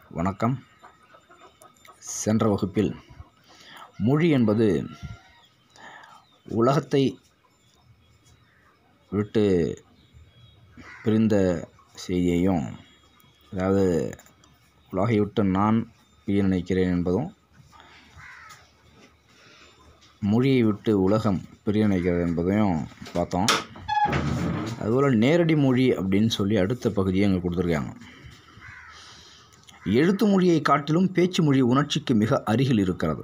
வணக்கம் சென்ற வகுப்பில் மொழி என்பது உலகத்தை விட்டு பிரிந்த செய்தியையும் அதாவது உலகை விட்டு நான் பிரிய நினைக்கிறேன் என்பதும் மொழியை விட்டு உலகம் பிரிய நினைக்கிறது என்பதையும் பார்த்தோம் அதுபோல் நேரடி மொழி அப்படின்னு சொல்லி அடுத்த பகுதியை அங்கே கொடுத்துருக்காங்க எழுத்து மொழியை காட்டிலும் பேச்சு மொழி உணர்ச்சிக்கு மிக அருகில் இருக்கிறது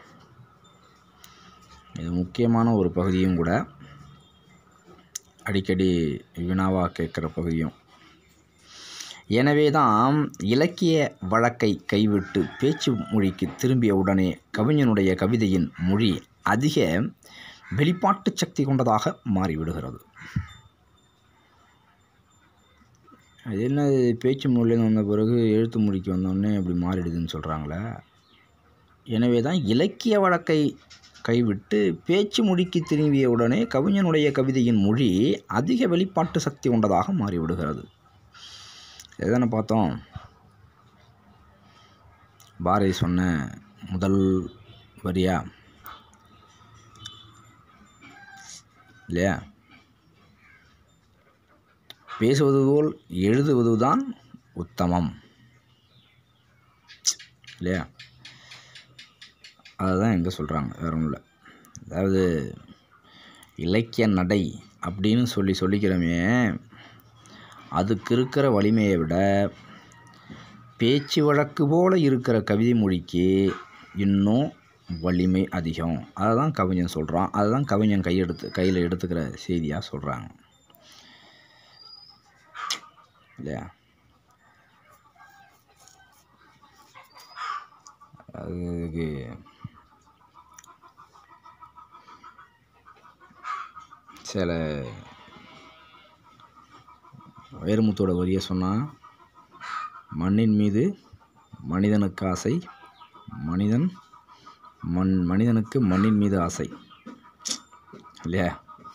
இது முக்கியமான ஒரு பகுதியும் கூட அடிக்கடி வினாவாக கேட்குற பகுதியும் எனவே தான் இலக்கிய வழக்கை கைவிட்டு பேச்சு மொழிக்கு திரும்பிய உடனே கவிஞனுடைய கவிதையின் மொழி அதிக வெளிப்பாட்டு சக்தி கொண்டதாக மாறிவிடுகிறது அது என்ன பேச்சு மொழியிலேருந்து வந்த பிறகு எழுத்து மொழிக்கு வந்தோடனே அப்படி மாறிடுதுன்னு சொல்கிறாங்களே எனவே தான் இலக்கிய வழக்கை கைவிட்டு பேச்சு மொழிக்கு திரும்பிய உடனே கவிஞனுடைய கவிதையின் மொழி அதிக வெளிப்பாட்டு சக்தி கொண்டதாக மாறிவிடுகிறது எதனை பார்த்தோம் பாரதி சொன்ன முதல் வரியா இல்லையா பேசுவது போல் எழுதுவதுதான் உத்தமம் இல்லையா அதுதான் எங்கே சொல்கிறாங்க வேற ஒன்றும் இல்லை அதாவது இலக்கிய நடை அப்படின்னு சொல்லி சொல்லிக்கிறோமே அதுக்கு இருக்கிற வலிமையை விட பேச்சு வழக்கு போல் இருக்கிற கவிதை மொழிக்கு இன்னும் வலிமை அதிகம் அதை தான் கவிஞன் சொல்கிறான் அதை தான் கவிஞன் கையெடுத்து கையில் எடுத்துக்கிற செய்தியாக சொல்கிறாங்க இல்லையா அதுக்கு சில வைரமுத்தோட வரியை சொன்னால் மண்ணின் மீது மனிதனுக்கு ஆசை மனிதன் மண் மனிதனுக்கு மண்ணின் மீது ஆசை இல்லையா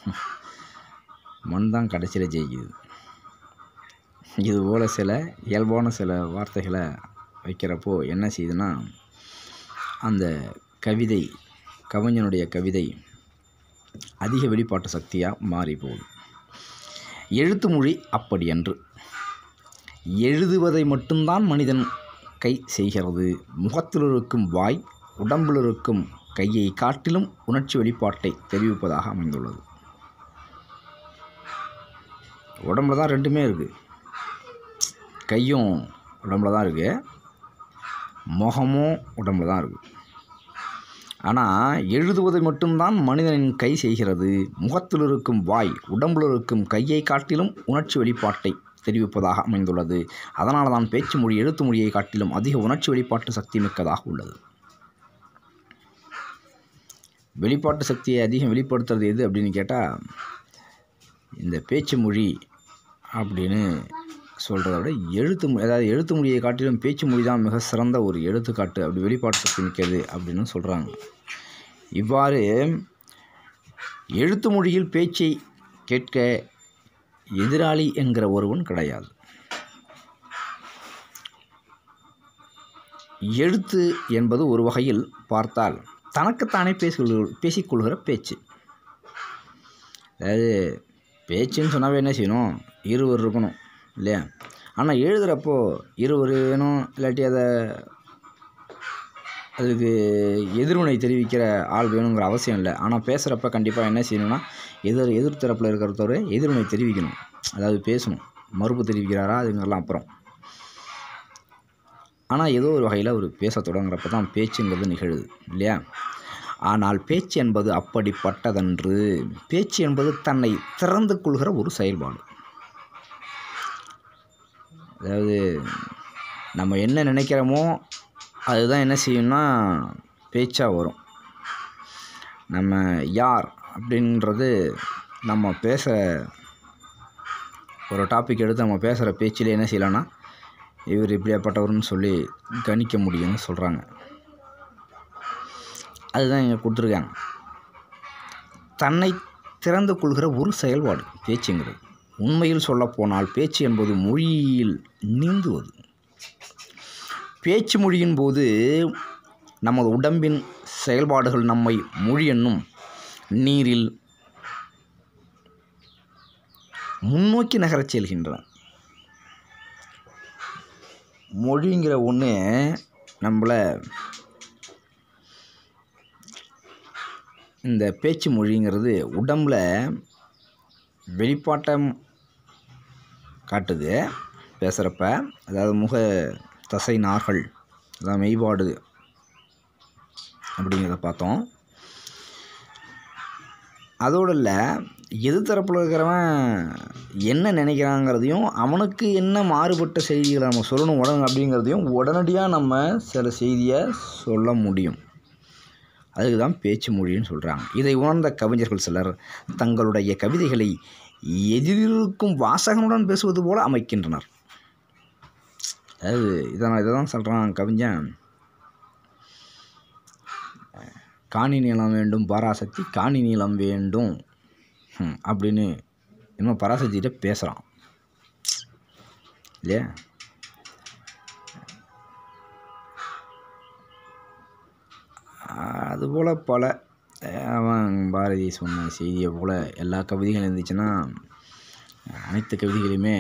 மண் தான் கடைசியில் ஜெயிக்குது இதுபோல் சில இயல்பான சில வார்த்தைகளை வைக்கிறப்போ என்ன செய்யுதுன்னா அந்த கவிதை கவிஞனுடைய கவிதை அதிக வெளிப்பாட்டு சக்தியாக மாறி போகுது எழுத்து மொழி அப்படி அன்று எழுதுவதை மட்டும்தான் மனிதன் கை செய்கிறது முகத்தில் இருக்கும் வாய் உடம்பில் இருக்கும் கையை காட்டிலும் உணர்ச்சி வெளிப்பாட்டை தெரிவிப்பதாக அமைந்துள்ளது உடம்புல தான் ரெண்டுமே இருக்குது கையும் உடம்புல தான் இருக்குது முகமும் உடம்புல தான் இருக்குது ஆனால் எழுதுவதை மட்டும்தான் மனிதனின் கை செய்கிறது முகத்தில் இருக்கும் வாய் உடம்பில் இருக்கும் கையை காட்டிலும் உணர்ச்சி வெளிப்பாட்டை தெரிவிப்பதாக அமைந்துள்ளது அதனால தான் பேச்சு மொழி எழுத்து மொழியை காட்டிலும் அதிக உணர்ச்சி வெளிப்பாட்டு சக்தி மிக்கதாக உள்ளது வெளிப்பாட்டு சக்தியை அதிகம் வெளிப்படுத்துறது எது அப்படின்னு கேட்டால் இந்த பேச்சு மொழி அப்படின்னு சொல்கிறத விட எழுத்து மொழி அதாவது எழுத்து மொழியை காட்டிலும் பேச்சு மொழி தான் மிக சிறந்த ஒரு எடுத்துக்காட்டு அப்படி வெளிப்பாட்டு சக்தி மிக்கது அப்படின்னு சொல்கிறாங்க இவ்வாறு எழுத்து மொழியில் பேச்சை கேட்க எதிராளி என்கிற ஒருவன் கிடையாது எழுத்து என்பது ஒரு வகையில் பார்த்தால் தனக்குத்தானே பேசிக்கொள் பேசிக்கொள்கிற பேச்சு அதாவது பேச்சுன்னு சொன்னாவே என்ன செய்யணும் இருவர் இருக்கணும் இல்லையா ஆனால் எழுதுகிறப்போ இருவர் வேணும் இல்லாட்டி அதை அதுக்கு எதிர்வினை தெரிவிக்கிற ஆள் வேணுங்கிற அவசியம் இல்லை ஆனால் பேசுகிறப்ப கண்டிப்பாக என்ன செய்யணும்னா எதிர் எதிர்த்தரப்பில் இருக்கிறதோட எதிர்வினை தெரிவிக்கணும் அதாவது பேசணும் மறுப்பு தெரிவிக்கிறாரா அதுங்கெல்லாம் அப்புறம் ஆனால் ஏதோ ஒரு வகையில் அவர் பேச தொடங்குறப்ப தான் பேச்சுங்கிறது நிகழுது இல்லையா ஆனால் பேச்சு என்பது அப்படிப்பட்டதன்று பேச்சு என்பது தன்னை திறந்து கொள்கிற ஒரு செயல்பாடு அதாவது நம்ம என்ன நினைக்கிறோமோ அதுதான் என்ன செய்யும்னா பேச்சாக வரும் நம்ம யார் அப்படின்றது நம்ம பேச ஒரு டாபிக் எடுத்து நம்ம பேசுகிற பேச்சில் என்ன செய்யலாம்னா இவர் இப்படியாப்பட்டவர்னு சொல்லி கணிக்க முடியும்னு சொல்கிறாங்க அதுதான் இங்கே கொடுத்துருக்காங்க தன்னை திறந்து கொள்கிற ஒரு செயல்பாடு பேச்சுங்கிறது உண்மையில் சொல்லப்போனால் பேச்சு என்பது மொழியில் நீந்துவது பேச்சு மொழியின் போது நமது உடம்பின் செயல்பாடுகள் நம்மை மொழி என்னும் நீரில் முன்னோக்கி நகரச் செல்கின்றன மொழிங்கிற ஒன்று நம்மளை இந்த பேச்சு மொழிங்கிறது உடம்புல வெளிப்பாட்டம் காட்டுது பேசுகிறப்ப அதாவது முக தசை நார்கள் அதாவது மெய்பாடு அப்படிங்கிறத பார்த்தோம் அதோடு இல்லை எது தரப்பில் இருக்கிறவன் என்ன நினைக்கிறாங்கிறதையும் அவனுக்கு என்ன மாறுபட்ட செய்திகளை நம்ம சொல்லணும் உடனே அப்படிங்கிறதையும் உடனடியாக நம்ம சில செய்தியை சொல்ல முடியும் அதுக்கு தான் பேச்சு மொழின்னு சொல்கிறாங்க இதை உணர்ந்த கவிஞர்கள் சிலர் தங்களுடைய கவிதைகளை எதிரிருக்கும் வாசகனுடன் பேசுவது போல அமைக்கின்றனர் அதாவது இதை நான் இதை தான் சொல்கிறான் கவிஞன் காணி நீளம் வேண்டும் பராசக்தி காணி நீளம் வேண்டும் ஹம், அப்படின்னு இன்னும் பராசக்திகிட்ட பேசுகிறான் இல்லையா அதுபோல் பல அஹ், அவன் பாரதி சொன்ன செய்தியை போல் எல்லா கவிதைகளும் இருந்துச்சுன்னா அனைத்து கவிதைகளுமே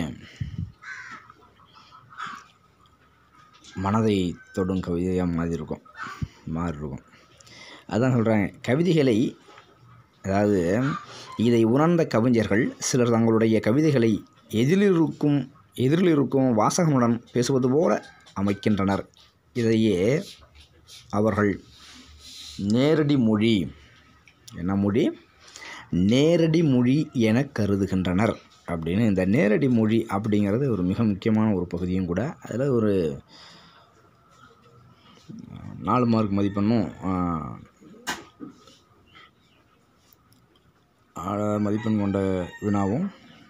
மனதை தொடும் கவிதையாக மாதிரி இருக்கும் மாறி இருக்கும் அதான் சொல்கிறேன் கவிதைகளை அதாவது இதை உணர்ந்த கவிஞர்கள் சிலர் தங்களுடைய கவிதைகளை எதிரிருக்கும் எதிரில் இருக்கும் வாசகனுடன் பேசுவது போல அமைக்கின்றனர் இதையே அவர்கள் நேரடி மொழி என்ன மொழி நேரடி மொழி என கருதுகின்றனர் அப்படின்னு இந்த நேரடி மொழி அப்படிங்கிறது ஒரு மிக முக்கியமான ஒரு பகுதியும் கூட அதில் ஒரு நாலு மார்க் மதிப்பெண்ணும் ஆஹ், ஆறு மதிப்பெண் கொண்ட வினாவும்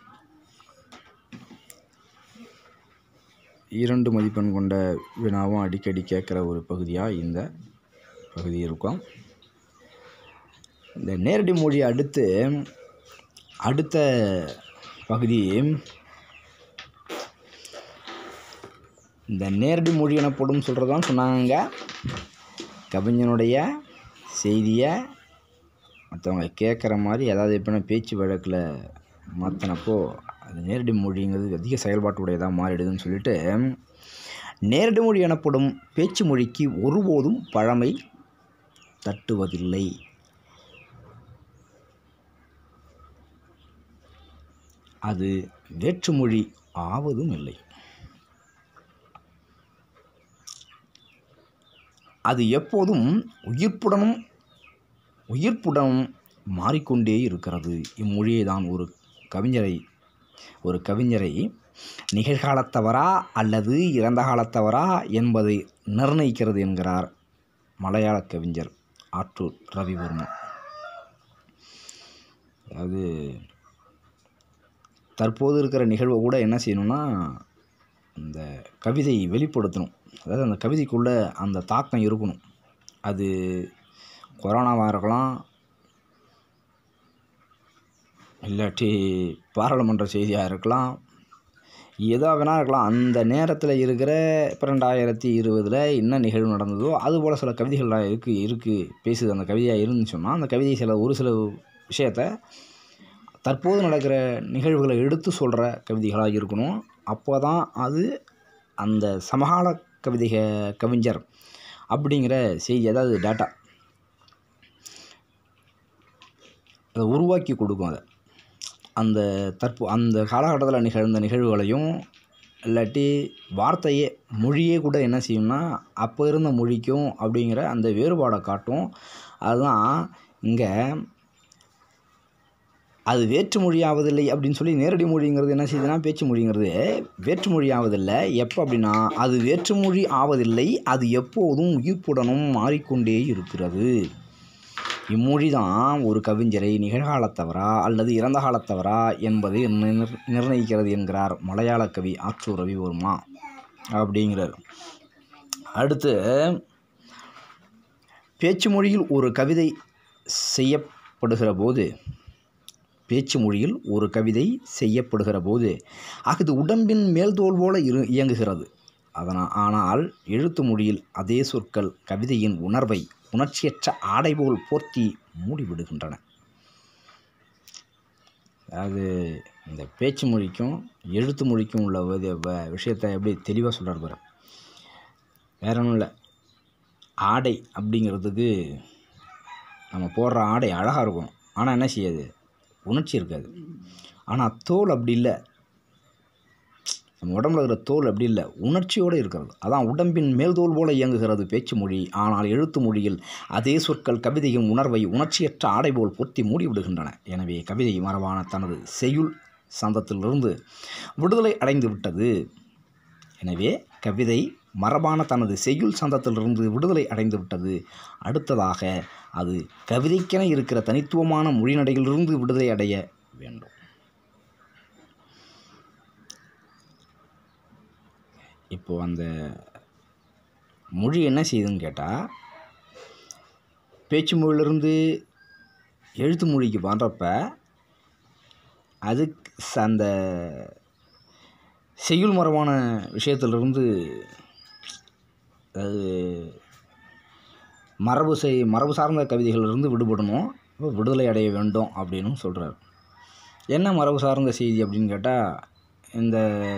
இரண்டு மதிப்பெண் கொண்ட வினாவும் அடிக்கடி கேட்குற ஒரு பகுதியாக இந்த பகுதி இருக்கும் இந்த நேரடி மொழி அடுத்து அடுத்த பகுதி இந்த நேரடி மொழி எனப்படும் சொல்கிறதான் சொன்னாங்க கவிஞனுடைய செய்தியை மற்றவங்க கேட்குற மாதிரி அதாவது எப்படின்னா பேச்சு வழக்கில் மாற்றினப்போ அது நேரடி மொழிங்கிறது அதிக செயல்பாட்டுடையதாக மாறிடுதுன்னு சொல்லிட்டு நேரடி மொழி எனப்படும் பேச்சு மொழிக்கு ஒருபோதும் பழமை தட்டுவதில்லை அது வேற்றுமொழி ஆவதும் இல்லை அது எப்போதும் உயிர்ப்புடனும் உயிர்ப்புடனும் மாறிக்கொண்டே இருக்கிறது இம்மொழியை தான் ஒரு கவிஞரை ஒரு கவிஞரை நிகழ்காலத்தவரா அல்லது இறந்த காலத்தவரா என்பதை நிர்ணயிக்கிறது என்கிறார் மலையாள கவிஞர் ஆற்றூர் ரவிவர்மா அதாவது தற்போது இருக்கிற நிகழ்வை கூட என்ன செய்யணும்னா இந்த கவிதை வெளிப்படுத்தணும் அதாவது அந்த கவிதைக்குள்ளே அந்த தாக்கம் இருக்கணும் அது கொரோனாவாக இருக்கலாம் இல்லாட்டி பாராளுமன்ற செய்தியாக இருக்கலாம் எதா வேணா இருக்கலாம் அந்த நேரத்தில் இருக்கிற இப்போ ரெண்டாயிரத்தி இருபதில் என்ன நிகழ்வு நடந்ததோ அது போல் சில கவிதைகள்லாம் இருக்குது இருக்குது பேசுது அந்த கவிதையாக இருந்துச்சுன்னா அந்த கவிதை சில ஒரு சில விஷயத்த தற்போது நடக்கிற நிகழ்வுகளை எடுத்து சொல்கிற கவிதைகளாக இருக்கணும் அப்போ தான் அது அந்த சமகால கவிதைக கவிஞர் அப்படிங்கிற செய்தி அதாவது டேட்டா அதை உருவாக்கி கொடுக்கும் அதை அந்த தற்போ அந்த காலகட்டத்தில் நிகழ்ந்த நிகழ்வுகளையும் இல்லாட்டி வார்த்தையே மொழியே கூட என்ன செய்யும்னா அப்போ இருந்த மொழிக்கும் அப்படிங்கிற அந்த வேறுபாடை காட்டும் அதுதான் இங்கே அது வேற்று மொழியாவதில்லை அப்படின்னு சொல்லி நேரடி மொழிங்கிறது என்ன செய்யுதுன்னா பேச்சு மொழிங்கிறது வேற்று மொழி ஆவதில்லை எப்போ அப்படின்னா அது வேற்று மொழி ஆவதில்லை அது எப்போதும் உயிர்ப்புடனும் மாறிக்கொண்டே இருக்கிறது இம்மொழி தான் ஒரு கவிஞரை நிகழ்காலத்தவரா அல்லது இறந்த காலத்தவரா என்பதை நிர் நிர்ணயிக்கிறது என்கிறார் மலையாள கவி ஆற்றூர் ரவிவர்மா அப்படிங்கிறார் அடுத்து பேச்சு மொழியில் ஒரு கவிதை செய்யப்படுகிற போது பேச்சு மொழியில் ஒரு கவிதை செய்யப்படுகிற போது அது உடம்பின் மேல்தோல் போல இரு இயங்குகிறது அதனால் ஆனால் எழுத்து மொழியில் அதே சொற்கள் கவிதையின் உணர்வை உணர்ச்சியற்ற ஆடை போல் போர்த்தி மூடிவிடுகின்றன அதாவது இந்த பேச்சு மொழிக்கும் எழுத்து மொழிக்கும் உள்ள ஒரு வ- விஷயத்தை எப்படி தெளிவாக சொல்கிறார் பாரு வேற ஒன்றும் இல்லை ஆடை அப்படிங்கிறதுக்கு நம்ம போடுற ஆடை அழகாக இருக்கும் ஆனால் என்ன செய்யாது உணர்ச்சி இருக்காது ஆனால் தோல் அப்படி இல்லை நம்ம உடம்புல இருக்கிற தோல் அப்படி இல்லை உணர்ச்சியோடு இருக்கிறது அதான் உடம்பின் மேல்தோல் போல இயங்குகிறது பேச்சு மொழி ஆனால் எழுத்து மொழியில் அதே சொற்கள் கவிதையும் உணர்வை உணர்ச்சியற்ற ஆடை போல் பொத்தி மூடி விடுகின்றன எனவே கவிதை மரபான தனது செய்யுள் சந்தத்திலிருந்து விடுதலை அடைந்து விட்டது எனவே கவிதை மரபான தனது செய்யுள் சந்தத்திலிருந்து விடுதலை அடைந்து விட்டது அடுத்ததாக அது கவிதைக்கென இருக்கிற தனித்துவமான மொழிநடையிலிருந்து விடுதலை அடைய வேண்டும் இப்போது அந்த மொழி என்ன செய்யுதுன்னு கேட்டால் பேச்சு மொழியிலிருந்து எழுத்து மொழிக்கு வர்றப்ப அதுக்கு ச- அந்த செய்யுள் மரபான விஷயத்திலிருந்து அதாவது மரபு செய் மரபு சார்ந்த கவிதைகளிலிருந்து விடுபடணும் அப்போ விடுதலை அடைய வேண்டும் அப்படின்னு சொல்கிறார் என்ன மரபு சார்ந்த செய்தி அப்படின்னு கேட்டால் இந்த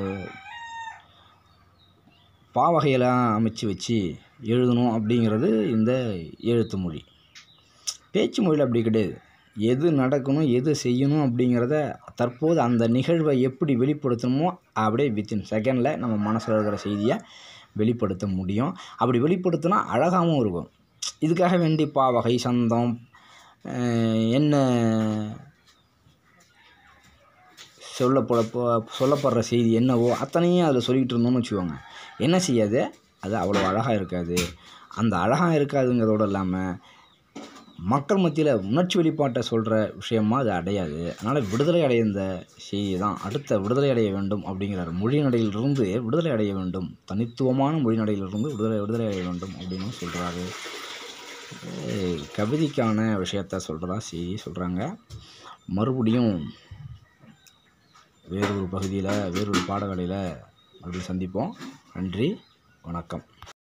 பாவகையெல்லாம் அமைச்சு வச்சு எழுதணும் அப்படிங்கிறது இந்த எழுத்து மொழி பேச்சு மொழியில் அப்படி கிடையாது எது நடக்கணும் எது செய்யணும் அப்படிங்கிறத தற்போது அந்த நிகழ்வை எப்படி வெளிப்படுத்தணுமோ அப்படியே வித்தின் செகண்டில் நம்ம மனசில் இருக்கிற செய்தியை வெளிப்படுத்த முடியும் அப்படி வெளிப்படுத்தினா அழகாகவும் இருக்கும் இதுக்காக வேண்டி பாவகை சந்தம் அஹ், என்ன சொல்லப்பட போ- சொல்லப்படுற செய்தி என்னவோ அத்தனையும் அதில் சொல்லிக்கிட்டு இருந்தோம்னு வச்சுக்கோங்க என்ன செய்யாது அது அவ்வளோ அழகாக இருக்காது அந்த அழகாக இருக்காதுங்கிறதோடு இல்லாமல் மக்கள் மத்தியில் உணர்ச்சி வெளிப்பாட்டை சொல்கிற விஷயமா அது அடையாது அதனால் விடுதலை அடைய இந்த செய்தி தான் அடுத்த விடுதலை அடைய வேண்டும் அப்படிங்கிறார் மொழிநடையிலிருந்து விடுதலை அடைய வேண்டும் தனித்துவமான மொழிநடையிலிருந்து விடுதலை விடுதலை அடைய வேண்டும் அப்படின்னு சொல்கிறாரு கவிதைக்கான விஷயத்த சொல்கிறதா செய்தி சொல்கிறாங்க மறுபடியும் வேறொரு பகுதியில் வேறொரு பாடவேளையில் மறுபடியும் சந்திப்போம் நன்றி வணக்கம்